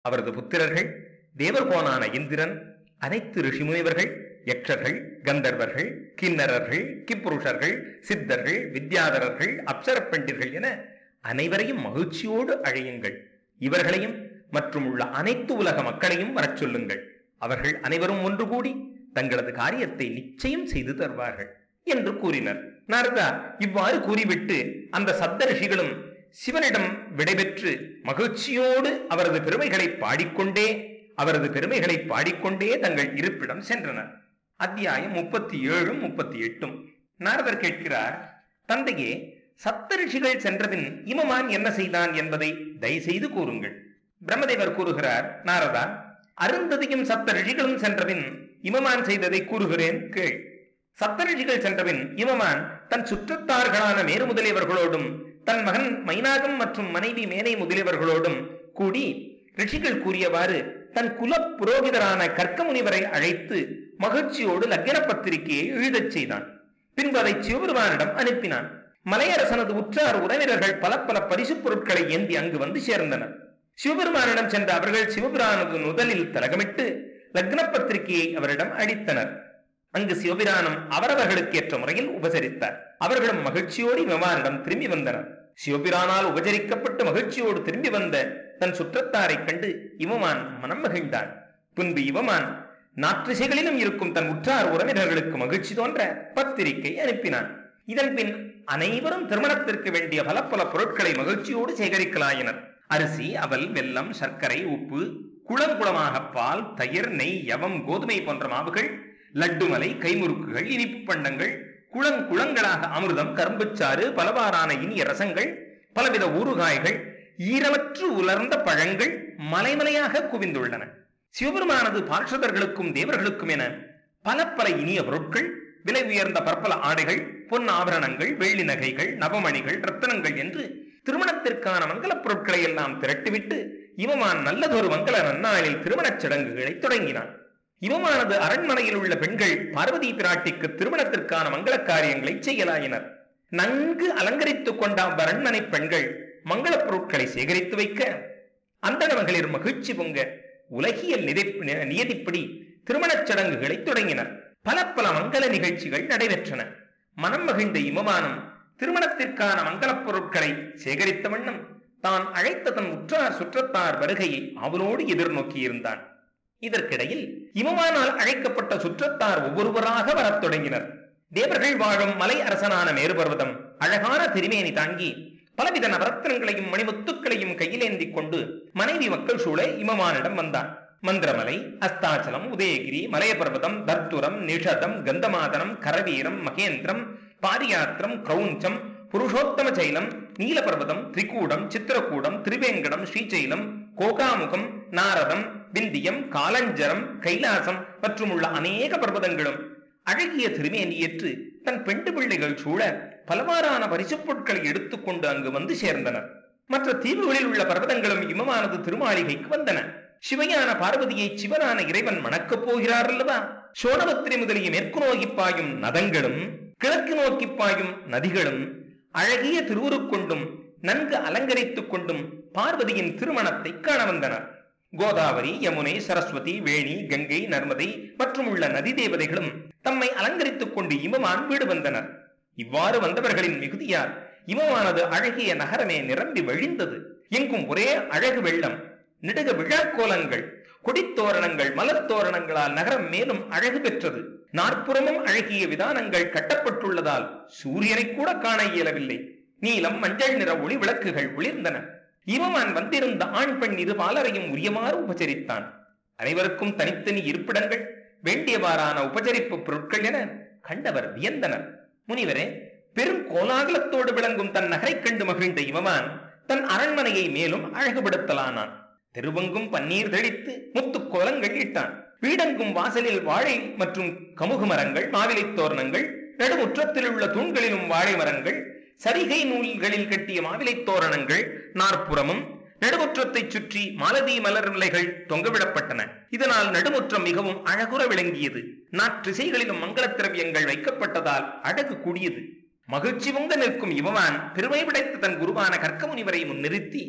அவரது புத்திரர்கள் தேவர்கோனான இந்திரன் அனைத்து ரிஷிமுனிவர்கள் யக்ஷர்கள் கந்தர்வர்கள் கிண்ணறர்கள் கிப்புருஷர்கள் சித்தர்கள் வித்யாதரர்கள் அப்சரப் பண்டிர்கள் என அனைவரையும் மகிழ்ச்சியோடு அழையுங்கள் இவர்களையும் மற்றும் உள்ள அனைத்து உலக மக்களையும் வரச் சொல்லுங்கள் அவர்கள் அனைவரும் ஒன்று கூடி தங்களது காரியத்தை நிச்சயம் செய்து தருவார்கள் என்று கூறினர் நாரதா இவ்வாறு கூறிவிட்டு அந்த சப்த ரிஷிகளும் சிவனிடம் விடைபெற்று மகிழ்ச்சியோடு அவரது பெருமைகளை பாடிக்கொண்டே அவரது பெருமைகளை பாடிக்கொண்டே தங்கள் இருப்பிடம் சென்றனர் அத்தியாயம் முப்பத்தி ஏழும் முப்பத்தி எட்டும் நாரதர் கேட்கிறார் தந்தையே சப்த ரிஷிகள் சென்றபின் இமமான் என்ன செய்தான் என்பதை தயவுசெய்து கூறுங்கள் பிரம்மதேவர் கூறுகிறார் நாரதா அருந்ததியும் சப்த ரிஷிகளும் சென்றபின் இமமான் செய்ததை கூறுகிறேன் கேள் சப்த ரிஷிகள் சென்றபின் இமமான் தன் சுற்றத்தார்களான மேரு முதலியவர்களோடும் தன் மகன் மைனாகம் மற்றும் மனைவி மேனை முதலியவர்களோடும் கூடி ரிஷிகள் கூறியவாறு தன் குல புரோகிதரான கற்க முனிவரை அழைத்து மகிழ்ச்சியோடு லக்ன பத்திரிகையை எழுதச் செய்தான் பின்பு அதை சிவபெருமானிடம் அனுப்பினான் மலையரசனது உற்றார் உறவினர்கள் பல பல பரிசுப் பொருட்களை ஏந்தி அங்கு வந்து சேர்ந்தனர் சிவபெருமானிடம் சென்ற அவர்கள் சிவபிரானது முதலில் தலகமிட்டு லக்ன பத்திரிகையை அவரிடம் அளித்தனர் அங்கு சிவபிரானம் அவரவர்களுக்கு ஏற்ற முறையில் உபசரித்தார் அவர்களும் மகிழ்ச்சியோடு விமானிடம் திரும்பி வந்தனர் சிவபிரானால் உபசரிக்கப்பட்டு மகிழ்ச்சியோடு திரும்பி வந்த தன் சுற்றத்தாரைக் கண்டு இவமான் மனம் மகிழ்ந்தான் பின்பு இவமான் நாற்றிசைகளிலும் இருக்கும் தன் உற்றார் உறவினர்களுக்கு மகிழ்ச்சி தோன்ற பத்திரிகை அனுப்பினான் இதன் பின் அனைவரும் திருமணத்திற்கு வேண்டிய பல பல பொருட்களை மகிழ்ச்சியோடு சேகரிக்கலாயினர் அரிசி அவல் வெல்லம் சர்க்கரை உப்பு குளங்குளமாக பால் தயிர் நெய் யவம் கோதுமை போன்ற மாவுகள் லட்டுமலை கைமுறுக்குகள் இனிப்பு பண்டங்கள் குளங்குளங்களாக அமிர்தம் கரும்புச்சாறு பலவாறான இனிய ரசங்கள் பலவித ஊறுகாய்கள் ஈரமற்று உலர்ந்த பழங்கள் மலைமலையாக குவிந்துள்ளன சிவபெருமானது பார்ஷதர்களுக்கும் தேவர்களுக்கும் என பல பல இனிய பொருட்கள் விலை உயர்ந்த பற்பல ஆடைகள் பொன் ஆபரணங்கள் வெள்ளி நகைகள் நவமணிகள் ரத்தனங்கள் என்று திருமணத்திற்கான மங்களப் பொருட்களை எல்லாம் திரட்டிவிட்டு இவமான் நல்லதொரு மங்கள நன்னாளில் திருமணச் சடங்குகளை தொடங்கினான் இவமானது அரண்மனையில் உள்ள பெண்கள் பார்வதி பிராட்டிக்கு திருமணத்திற்கான மங்கள காரியங்களை செய்யலாயினர் நன்கு அலங்கரித்துக் கொண்ட அவ்வரண்மனை பெண்கள் மங்களப் பொருட்களை சேகரித்து வைக்க அந்தணவங்களில் மகிழ்ச்சி பொங்க உலகியல் நிதை நியதிப்படி திருமணச் சடங்குகளை தொடங்கினர் பல பல மங்கள நிகழ்ச்சிகள் நடைபெற்றன மனம் மகிழ்ந்த இமமானம் திருமணத்திற்கான மங்களப் பொருட்களை சேகரித்த வண்ணம் தான் அழைத்த தன் உற்றார் சுற்றத்தார் வருகையை அவனோடு எதிர்நோக்கியிருந்தான் இதற்கிடையில் இமமானால் அழைக்கப்பட்ட சுற்றத்தார் ஒவ்வொருவராக வரத் தொடங்கினர் தேவர்கள் வாழும் மலை அரசனான மேருபர்வதம் அழகான திருமேனி தாங்கி பலவித நவரத்னங்களையும் மணிமுத்துக்களையும் கையிலேந்திக் கொண்டு மனைவி மக்கள் சூழ இமமானிடம் வந்தான் மந்திரமலை அஸ்தாச்சலம் உதயகிரி மலையபர்வதம் தர்த்துரம் நிஷதம் கந்தமாதனம் கரவீரம் மகேந்திரம் பாரியாத்திரம் கிரௌஞ்சம் புருஷோத்தம சைலம் நீலபர்வதம் திரிகூடம் சித்திரகூடம் திரிவேங்கடம் ஸ்ரீசைலம் கோகாமுகம் நாரதம் விந்தியம் காலஞ்சரம் கைலாசம் மற்றும் உள்ள அநேக பர்வதங்களும் அழகிய திருமேனியேற்று தன் பெண்டு பிள்ளைகள் சூழ பலவாறான பரிசுப் பொருட்களை எடுத்துக்கொண்டு அங்கு வந்து சேர்ந்தனர் மற்ற தீவுகளில் உள்ள பர்வதங்களும் இமமானது திருமாளிகைக்கு வந்தன சிவையான பார்வதியை சிவனான இறைவன் மணக்கப் போகிறார் அல்லவா சோனபத்திரி முதலிய மேற்கு நோக்கி பாயும் நதங்களும் கிழக்கு நோக்கி பாயும் நதிகளும் அழகிய திருவுருக்கொண்டும் நன்கு அலங்கரித்துக் கொண்டும் பார்வதியின் திருமணத்தை காண வந்தனர் கோதாவரி யமுனை சரஸ்வதி வேணி கங்கை நர்மதை மற்றும் உள்ள நதி தேவதைகளும் தம்மை அலங்கரித்துக் கொண்டு இமமான் வீடு வந்தனர் இவ்வாறு வந்தவர்களின் மிகுதியால் இமமானது அழகிய நகரமே நிரம்பி வழிந்தது எங்கும் ஒரே அழகு வெள்ளம் நெடுக விழாக்கோலங்கள் கொடித்தோரணங்கள் மலர் தோரணங்களால் நகரம் மேலும் அழகு பெற்றது நாற்புறமும் அழகிய விதானங்கள் கட்டப்பட்டுள்ளதால் சூரியனை கூட காண இயலவில்லை நீலம் மஞ்சள் நிற ஒளி விளக்குகள் ஒளிர்ந்தன இவமான் வந்திருந்த ஆண் பெண் இரு பாலரையும் உரியமாறு உபசரித்தான் அனைவருக்கும் தனித்தனி இருப்பிடங்கள் வேண்டியவாறான உபசரிப்பு பொருட்கள் என கண்டவர் வியந்தனர் முனிவரே பெரும் கோலாகலத்தோடு விளங்கும் தன் நகரைக் கண்டு மகிழ்ந்த இவமான் தன் அரண்மனையை மேலும் அழகுபடுத்தலானான் தெருவெங்கும் பன்னீர் தெளித்து முத்து கோலங்கள் இட்டான் வீடெங்கும் வாசலில் வாழை மற்றும் கமுகு மரங்கள் மாவிலை தோரணங்கள் நடுமுற்றத்தில் உள்ள தூண்களிலும் வாழை மரங்கள் சரிகை நூல்களில் கட்டிய மாவிலை தோரணங்கள் நாற்புறமும் நடுமுற்றத்தைச் சுற்றி மாலதி மலர் நிலைகள் தொங்கவிடப்பட்டன இதனால் நடுமுற்றம் மிகவும் அழகுற விளங்கியது நாற்றிசைகளிலும் மங்களத் திரவியங்கள் வைக்கப்பட்டதால் அழகு கூடியது மகிழ்ச்சி பொங்க நிற்கும் இவமான் பெருமை படைத்த தன் குருவான கற்க முனிவரை முன்னிறுத்தி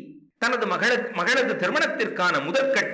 தனது மகள மகளது திருமணத்திற்கான முதற்கட்ட